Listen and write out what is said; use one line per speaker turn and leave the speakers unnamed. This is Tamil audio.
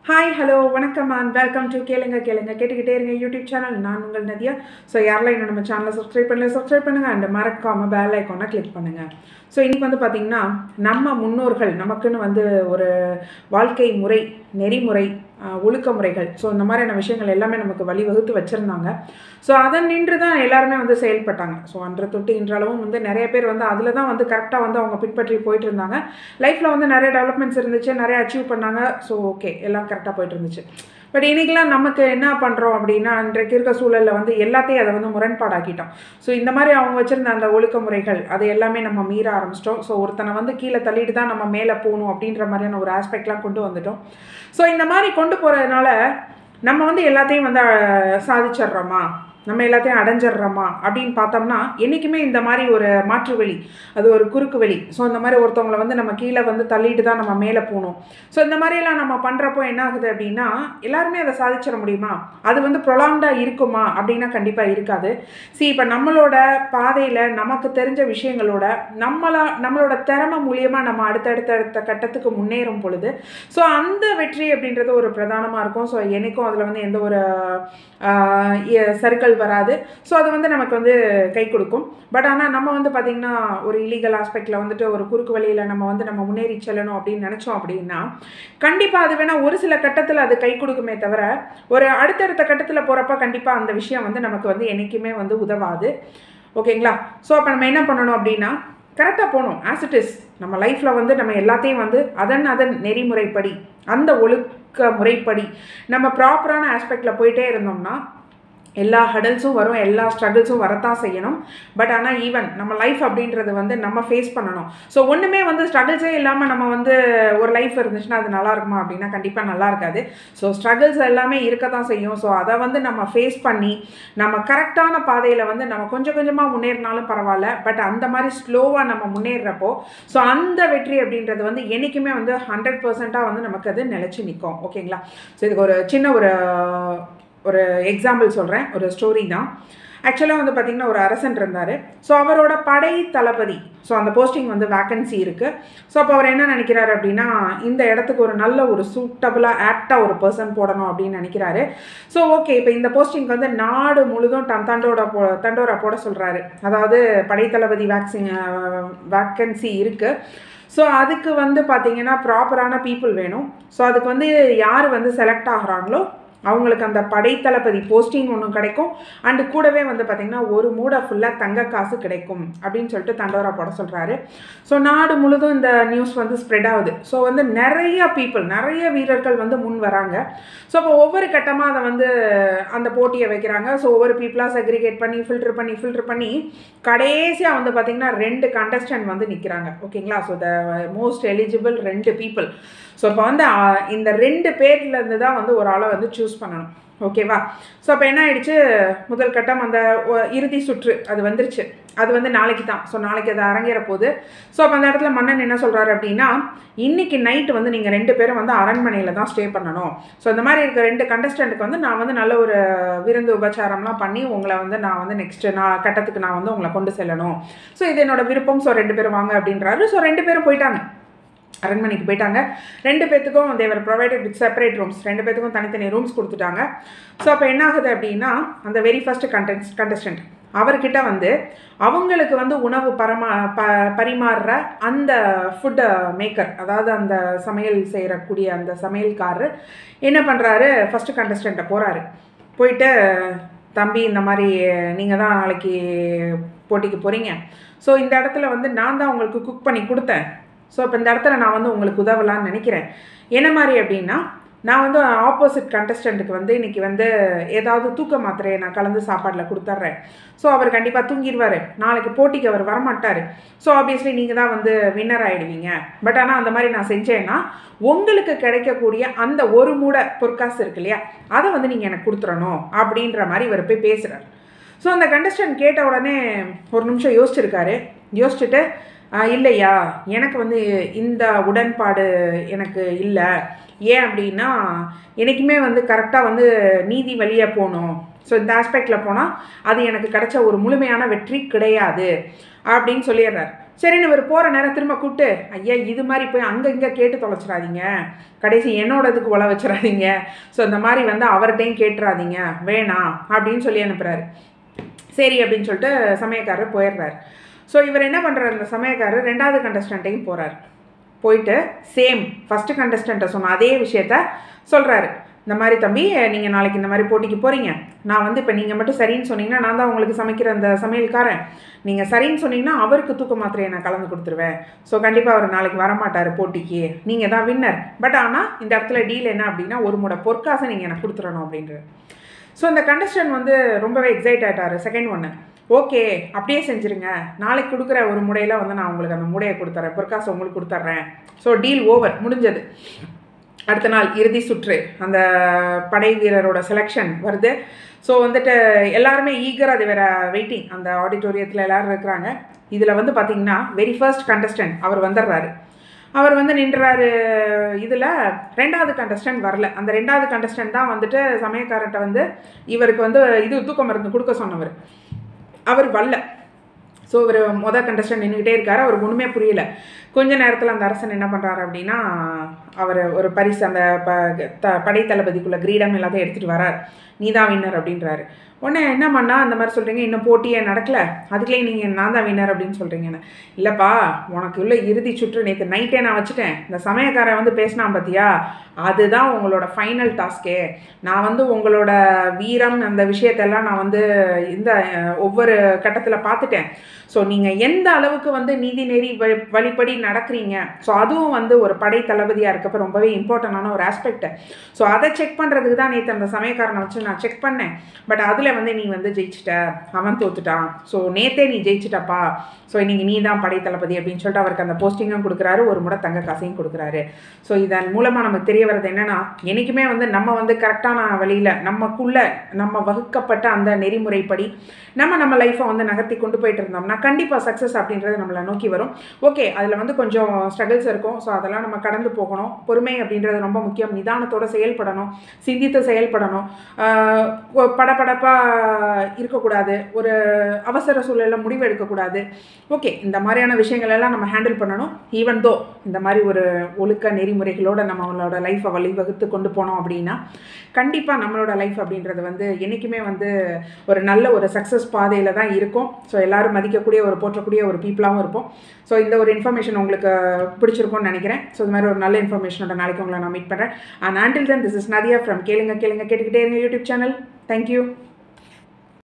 ஹாய் ஹலோ வணக்கம் and welcome to Kelunga Kelunga கேட்டுக்கிட்டே இருங்க யூடியூப் சேனல் நான் உங்கள் நதியா ஸோ யாரெல்லாம் இன்னும் நம்ம சேனலை சப்ஸ்கிரைப் பண்ணல சப்ஸ்கிரைப் பண்ணுங்கள் அண்ட் மறக்காம பெல் ஐக்கானை கிளிக் பண்ணுங்கள் ஸோ இன்றைக்கி வந்து பார்த்திங்கன்னா நம்ம முன்னோர்கள் நமக்குன்னு வந்து ஒரு வாழ்க்கை முறை நெறிமுறை ஆஹ், ஒழுக்க முறைகள் ஸோ இந்த மாதிரியான விஷயங்கள் எல்லாமே நமக்கு வழிவகுத்து வச்சுருந்தாங்க ஸோ அதை நின்று தான் எல்லாருமே வந்து செயல்பட்டாங்க ஸோ அன்று தொட்டு இன்றளவும் வந்து நிறைய பேர் வந்து அதில் தான் வந்து கரெக்டாக வந்து அவங்க பின்பற்றி போயிட்டு இருந்தாங்க லைஃப்பில் வந்து நிறைய டெவலப்மெண்ட்ஸ் இருந்துச்சு நிறைய அச்சீவ் பண்ணாங்க ஸோ ஓகே எல்லாம் கரெக்டாக போயிட்டு இருந்துச்சு பட் இன்றைக்கெலாம் நமக்கு என்ன பண்ணுறோம் அப்படின்னா அன்றைக்கு இருக்க சூழலில் வந்து எல்லாத்தையும் அதை வந்து முரண்பாடாக்கிட்டோம் ஸோ இந்த மாதிரி அவங்க வச்சுருந்த அந்த ஒழுக்க முறைகள் அது எல்லாமே நம்ம மீற ஆரம்பிச்சிட்டோம் ஸோ ஒருத்தனை வந்து கீழே தள்ளிட்டு தான் நம்ம மேலே போகணும் அப்படின்ற மாதிரியான ஒரு ஆஸ்பெக்ட்லாம் கொண்டு வந்துட்டோம் ஸோ இந்த மாதிரி கொண்டு போகிறதுனால நம்ம வந்து எல்லாத்தையும் வந்து அஹ், சாதிச்சிடுறோமா நம்ம எல்லாத்தையும் அடைஞ்சிடுறோமா அப்படின்னு பார்த்தோம்னா என்றைக்குமே இந்த மாதிரி ஒரு மாற்று வழி அது ஒரு குறுக்கு வழி ஸோ இந்த மாதிரி ஒருத்தவங்களை வந்து நம்ம கீழே வந்து தள்ளிட்டு தான் நம்ம மேலே போகணும் ஸோ இந்த மாதிரியெல்லாம் நம்ம பண்ணுறப்போ என்ன ஆகுது அப்படின்னா எல்லாருமே அதை சாதிச்சிட முடியுமா அது வந்து ப்ரொலாங்டாக இருக்குமா அப்படின்னா கண்டிப்பாக இருக்காது சி இப்போ நம்மளோட பாதையில் நமக்கு தெரிஞ்ச விஷயங்களோட நம்மளா நம்மளோட திறமை மூலியமாக நம்ம அடுத்தடுத்த அடுத்த கட்டத்துக்கு முன்னேறும் பொழுது ஸோ அந்த வெற்றி அப்படின்றது ஒரு பிரதானமாக இருக்கும் ஸோ எனக்கும் அதில் வந்து எந்த ஒரு சர்க்கிள் வராது ஸோ அது வந்து நமக்கு வந்து கை கொடுக்கும் பட் ஆனால் நம்ம வந்து பார்த்திங்கன்னா ஒரு இல்லீகல் ஆஸ்பெக்டில் வந்துட்டு ஒரு குறுக்கு வழியில் நம்ம வந்து நம்ம முன்னேறி செல்லணும் அப்படின்னு நினச்சோம் அப்படின்னா கண்டிப்பாக அது வேணால் ஒரு சில கட்டத்தில் அது கை கொடுக்குமே தவிர ஒரு அடுத்தடுத்த கட்டத்தில் போகிறப்ப கண்டிப்பாக அந்த விஷயம் வந்து நமக்கு வந்து என்றைக்குமே வந்து உதவாது ஓகேங்களா ஸோ அப்போ நம்ம என்ன பண்ணணும் அப்படின்னா கரெக்டாக போகணும் ஆஸ் இட் இஸ் நம்ம லைஃப்பில் வந்து நம்ம எல்லாத்தையும் வந்து அதன் அதன் நெறிமுறைப்படி அந்த ஒழுக்க முறைப்படி நம்ம ப்ராப்பரான ஆஸ்பெக்டில் போயிட்டே இருந்தோம்னா எல்லா ஹடல்ஸும் வரும் எல்லா ஸ்ட்ரகிள்ஸும் வரத்தான் செய்யணும் பட் ஆனால் ஈவன் நம்ம லைஃப் அப்படின்றது வந்து நம்ம ஃபேஸ் பண்ணணும் ஸோ ஒன்றுமே வந்து ஸ்ட்ரகிள்ஸே இல்லாமல் நம்ம வந்து ஒரு லைஃப் இருந்துச்சுன்னா அது நல்லா இருக்குமா அப்படின்னா கண்டிப்பாக நல்லா இருக்காது ஸோ ஸ்ட்ரகிள்ஸ் எல்லாமே இருக்க தான் செய்யும் ஸோ அதை வந்து நம்ம ஃபேஸ் பண்ணி நம்ம கரெக்டான பாதையில் வந்து நம்ம கொஞ்சம் கொஞ்சமாக முன்னேறினாலும் பரவாயில்ல பட் அந்த மாதிரி ஸ்லோவாக நம்ம முன்னேறுறப்போ ஸோ அந்த வெற்றி அப்படின்றது வந்து என்றைக்குமே வந்து ஹண்ட்ரட் பர்சண்ட்டாக வந்து நமக்கு அது நிலச்சி நிற்கும் ஓகேங்களா ஸோ இதுக்கு ஒரு சின்ன ஒரு ஒரு எக்ஸாம்பிள் சொல்கிறேன் ஒரு ஸ்டோரி தான் ஆக்சுவலாக வந்து பார்த்திங்கன்னா ஒரு அரசன் இருந்தார் ஸோ அவரோட படை தளபதி ஸோ அந்த போஸ்டிங் வந்து வேக்கன்சி இருக்குது ஸோ அப்போ அவர் என்ன நினைக்கிறாரு அப்படின்னா இந்த இடத்துக்கு ஒரு நல்ல ஒரு சூட்டபுளாக ஆப்டாக ஒரு பர்சன் போடணும் அப்படின்னு நினைக்கிறாரு ஸோ ஓகே இப்போ இந்த போஸ்டிங் வந்து நாடு முழுதும் டன் தண்டோட போ தண்டோரா போட சொல்கிறாரு அதாவது படைத்தளபதி வேக்சின் வேக்கன்சி இருக்குது ஸோ அதுக்கு வந்து பார்த்தீங்கன்னா ப்ராப்பரான பீப்புள் வேணும் ஸோ அதுக்கு வந்து யார் வந்து செலக்ட் ஆகுறாங்களோ அவங்களுக்கு அந்த படைத்தளபதி போஸ்டிங் ஒன்று கிடைக்கும் அண்டு கூடவே வந்து பார்த்திங்கன்னா ஒரு மூடை ஃபுல்லாக தங்க காசு கிடைக்கும் அப்படின்னு சொல்லிட்டு தண்டோரா போட சொல்கிறாரு ஸோ நாடு முழுதும் இந்த நியூஸ் வந்து ஸ்ப்ரெட் ஆகுது ஸோ வந்து நிறைய பீப்புள் நிறைய வீரர்கள் வந்து முன் வராங்க ஸோ அப்போ ஒவ்வொரு கட்டமாக அதை வந்து அந்த போட்டியை வைக்கிறாங்க ஸோ ஒவ்வொரு பீப்புளாக செக்ரிகேட் பண்ணி ஃபில்டர் பண்ணி ஃபில்டர் பண்ணி கடைசியாக வந்து பார்த்திங்கன்னா ரெண்டு கண்டஸ்டன்ட் வந்து நிற்கிறாங்க ஓகேங்களா ஸோ த மோஸ்ட் எலிஜிபிள் ரெண்டு பீப்புள் ஸோ இப்போ வந்து ஆ, இந்த ரெண்டு பேர்லேருந்து தான் வந்து ஒரு ஆளை வந்து சூஸ் பண்ணணும் ஓகேவா ஸோ அப்போ என்ன ஆயிடுச்சு முதல் கட்டம் அந்த ஒ- இறுதி சுற்று அது வந்துருச்சு அது வந்து நாளைக்கு தான் ஸோ நாளைக்கு அது அரங்கேற போகுது ஸோ அப்போ அந்த இடத்துல மன்னன் என்ன சொல்கிறாரு அப்படின்னா இன்னைக்கு நைட்டு வந்து நீங்கள் ரெண்டு பேரும் வந்து அரண்மனையில் தான் ஸ்டே பண்ணணும் ஸோ இந்த மாதிரி இருக்க ரெண்டு கண்டஸ்டண்ட்டுக்கு வந்து நான் வந்து நல்ல ஒரு விருந்து உபச்சாரம்லாம் பண்ணி உங்களை வந்து நான் வந்து நெக்ஸ்ட்டு நான் கட்டத்துக்கு நான் வந்து உங்களை கொண்டு செல்லணும் ஸோ இது என்னோட விருப்பம் ஸோ ரெண்டு பேரும் வாங்க அப்படின்றாரு ஸோ ரெண்டு பேரும் போயிட்டாங்க அரண்மனைக்கு போயிட்டாங்க ரெண்டு பேர்த்துக்கும் they were provided with separate rooms ரெண்டு பேர்த்துக்கும் தனித்தனி ரூம்ஸ் கொடுத்துட்டாங்க ஸோ அப்போ என்ன ஆகுது அப்படின்னா அந்த வெரி ஃபர்ஸ்ட் கண்டென்ஸ் கண்டஸ்டன்ட் அவர்கிட்ட வந்து அவங்களுக்கு வந்து உணவு பரமா ப பரிமாறுற அந்த ஃபுட் மேக்கர் அதாவது அந்த சமையல் செய்யக்கூடிய அந்த சமையல்காரர் என்ன பண்ணுறாரு ஃபஸ்ட்டு கண்டஸ்டண்ட்டை போகிறாரு போயிட்டு தம்பி இந்த மாதிரி நீங்கள் தான் நாளைக்கு போட்டிக்கு போகிறீங்க ஸோ இந்த இடத்துல வந்து நான் தான் உங்களுக்கு குக் பண்ணி கொடுத்தேன் ஸோ இப்போ இந்த இடத்துல நான் வந்து உங்களுக்கு உதவலாம்னு நினைக்கிறேன் என்ன மாதிரி அப்படின்னா நான் வந்து ஆப்போசிட் கண்டஸ்டண்ட்டுக்கு வந்து இன்றைக்கி வந்து ஏதாவது தூக்க மாத்திரையை நான் கலந்து சாப்பாட்டில் கொடுத்துட்றேன் ஸோ அவர் கண்டிப்பாக தூங்கிடுவார் நாளைக்கு போட்டிக்கு அவர் வரமாட்டார் ஸோ ஆப்வியஸ்லி நீங்கள் தான் வந்து வின்னர் ஆகிடுவீங்க பட் ஆனால் அந்த மாதிரி நான் செஞ்சேன்னா உங்களுக்கு கிடைக்கக்கூடிய அந்த ஒரு மூடை பொற்காசு இருக்கு இல்லையா அதை வந்து நீங்கள் எனக்கு கொடுத்துறணும் அப்படின்ற மாதிரி இவர் போய் பேசுகிறார் ஸோ அந்த கண்டஸ்டன்ட் கேட்ட உடனே ஒரு நிமிஷம் யோசிச்சிருக்காரு யோசிச்சுட்டு "ஆ, இல்லையா எனக்கு வந்து இந்த உடன்பாடு எனக்கு இல்லை ஏன் அப்படின்னா எனக்குமே வந்து கரெக்டாக வந்து நீதி வழியாக போகணும் ஸோ இந்த ஆஸ்பெக்டில் போனால் அது எனக்கு கிடைச்ச ஒரு முழுமையான வெற்றி கிடையாது அப்படின்னு சொல்லிடுறார் சரின்னு இவர் போகிற நேரம் திரும்ப கூப்பிட்டு ஐயா இது மாதிரி போய் அங்கே இங்கே கேட்டு தொலைச்சிடாதீங்க கடைசி என்னோடதுக்கு உழ வச்சிடாதீங்க ஸோ இந்த மாதிரி வந்து அவர்கிட்டையும் கேட்டுறாதீங்க வேணாம் அப்படின்னு சொல்லி அனுப்புகிறாரு சரி அப்படின்னு சொல்லிட்டு சமயக்காரர் போயிடுறாரு ஸோ இவர் என்ன பண்ணுறாரு இந்த சமயக்காரர் ரெண்டாவது கண்டஸ்டண்ட்டையும் போகிறார் போயிட்டு சேம் ஃபஸ்ட்டு கண்டஸ்டண்ட்டை சொன்ன அதே விஷயத்த சொல்கிறாரு இந்த மாதிரி தம்பி நீங்கள் நாளைக்கு இந்த மாதிரி போட்டிக்கு போகிறீங்க நான் வந்து இப்போ நீங்கள் மட்டும் சரின்னு சொன்னீங்கன்னா நான் தான் உங்களுக்கு சமைக்கிற அந்த சமையல்காரன் நீங்கள் சரின்னு சொன்னீங்கன்னா அவருக்கு தூக்க மாத்திரையை நான் கலந்து கொடுத்துருவேன் ஸோ கண்டிப்பாக அவர் நாளைக்கு வரமாட்டார் போட்டிக்கு நீங்கள் தான் வின்னர் பட் ஆனால் இந்த இடத்துல டீல் என்ன அப்படின்னா ஒரு முறை பொற்காசை நீங்கள் எனக்கு கொடுத்துடணும் அப்படின்றது ஸோ இந்த கண்டஸ்டன்ட் வந்து ரொம்பவே எக்ஸைட் ஆகிட்டார் செகண்ட் ஒன்று ஓகே அப்படியே செஞ்சுருங்க நாளைக்கு கொடுக்குற ஒரு முடையில் வந்து நான் உங்களுக்கு அந்த முடையை கொடுத்துட்றேன் பொற்காசை உங்களுக்கு கொடுத்துட்றேன் ஸோ டீல் ஓவர் முடிஞ்சது அடுத்த நாள் இறுதி சுற்று அந்த படை வீரரோட செலெக்ஷன் வருது ஸோ வந்துட்டு எல்லாருமே ஈகர் அது வேற வெயிட்டிங் அந்த ஆடிட்டோரியத்தில் எல்லாரும் இருக்கிறாங்க இதில் வந்து பார்த்தீங்கன்னா வெரி ஃபர்ஸ்ட் கண்டஸ்டன்ட் அவர் வந்துடுறாரு அவர் வந்து நின்றாரு இதில் ரெண்டாவது கண்டஸ்டன்ட் வரல அந்த ரெண்டாவது கண்டஸ்டன்ட் தான் வந்துட்டு சமயக்காரர்கிட்ட வந்து இவருக்கு வந்து இது தூக்க மருந்து கொடுக்க சொன்னவர் அவர் வரல ஸோ இவர் மொதல் கண்டஸ்டன்ட் நின்றுக்கிட்டே இருக்காரு அவருக்கு ஒன்றுமே புரியல கொஞ்ச நேரத்தில் அந்த அரசன் என்ன பண்ணுறாரு அப்படின்னா அவர் ஒரு பரிசு அந்த ப த படை தளபதிக்குள்ள கிரீடம் எல்லாத்தையும் எடுத்துகிட்டு வரார் நீ தான் வின்னர் அப்படின்றாரு உடனே என்ன பண்ணா அந்த மாதிரி சொல்கிறீங்க இன்னும் போட்டியே நடக்கல அதுக்குள்ளேயே நீங்கள் நான் தான் வின்னர் அப்படின்னு சொல்கிறீங்கன்னு இல்லைப்பா உனக்கு உள்ள இறுதி சுற்று நேற்று நைட்டே நான் வச்சுட்டேன் இந்த சமயக்காரன் வந்து பேசினான் பார்த்தியா அதுதான் உங்களோட ஃபைனல் டாஸ்கே நான் வந்து உங்களோட வீரம் அந்த விஷயத்தெல்லாம் நான் வந்து இந்த அஹ், ஒவ்வொரு கட்டத்தில் பார்த்துட்டேன் ஸோ நீங்கள் எந்த அளவுக்கு வந்து நீதி நெறி வழி வழிப்படி நடக்கிறீங்க ஸோ அதுவும் வந்து ஒரு படை தளபதியாக இருக்கப்ப ரொம்பவே இம்பார்ட்டண்டான ஒரு ஆஸ்பெக்ட் ஸோ அதை செக் பண்ணுறதுக்கு தான் நேற்று அந்த சமயக்காரனை வச்சு நான் செக் பண்ணேன் பட் அதில் வந்து நீ வந்து ஜெயிச்சிட்ட அவன் தோத்துட்டான் ஸோ நேத்தே நீ ஜெயிச்சிட்டப்பா ஸோ இன்னைக்கு நீ தான் படை தளபதி அப்படின்னு சொல்லிட்டு அவருக்கு அந்த போஸ்டிங்கும் கொடுக்குறாரு ஒரு முறை தங்க காசையும் கொடுக்குறாரு ஸோ இதன் மூலமாக நமக்கு தெரிய வர்றது என்னன்னா என்றைக்குமே வந்து நம்ம வந்து கரெக்டான வழியில் நமக்குள்ள நம்ம வகுக்கப்பட்ட அந்த நெறிமுறைப்படி நம்ம நம்ம லைஃப்பை வந்து நகர்த்தி கொண்டு போயிட்டு இருந்தோம்னா கண்டிப்பாக சக்ஸஸ் அப்படின்றது நம்மளை நோக்கி வரும் ஓகே அதில் வந்து கொஞ்சம் ஸ்ட்ரகிள்ஸ் இருக்கும் ஸோ அதெல்லாம் நம்ம கடந்து போகணும் பொறுமை அப்படின்றது ரொம்ப முக்கியம் நிதானத்தோட செயல்படணும் சிந்தித்து செயல்படணும் ஆஹ் ஒ- படபடப்பாக இருக்கக்கூடாது ஒரு அவசர சூழலில் முடிவு எடுக்கக்கூடாது ஓகே இந்த மாதிரியான விஷயங்கள் எல்லாம் நம்ம ஹேண்டில் பண்ணணும் ஈவன் தோ இந்த மாதிரி ஒரு ஒழுக்க நெறிமுறைகளோட நம்மளோட லைஃப்பை வழிவகுத்து கொண்டு போனோம் அப்படின்னா கண்டிப்பாக நம்மளோட லைஃப் அப்படின்றது வந்து என்றைக்குமே வந்து ஒரு நல்ல ஒரு சக்ஸஸ் பாதையில் தான் இருக்கும் ஸோ எல்லாரும் மதிக்கக்கூடிய ஒரு போற்றக்கூடிய ஒரு பீப்புளாகவும் இருப்போம் ஸோ இந்த ஒரு இன்ஃபர்மேஷன் உங்களுக்கு பிடிச்சிருக்கும்னு நினைக்கிறேன் ஸோ இது மாதிரி ஒரு நல்ல இன்ஃபர்மேஷனோட நாளைக்கு உங்களை நான் மீட் பண்ணுறேன் and until then this is Nadiya from Kelunga Kelunga கேட்டுக்கிட்டே இருங்க யூடியூப் சேனல் தேங்க்யூ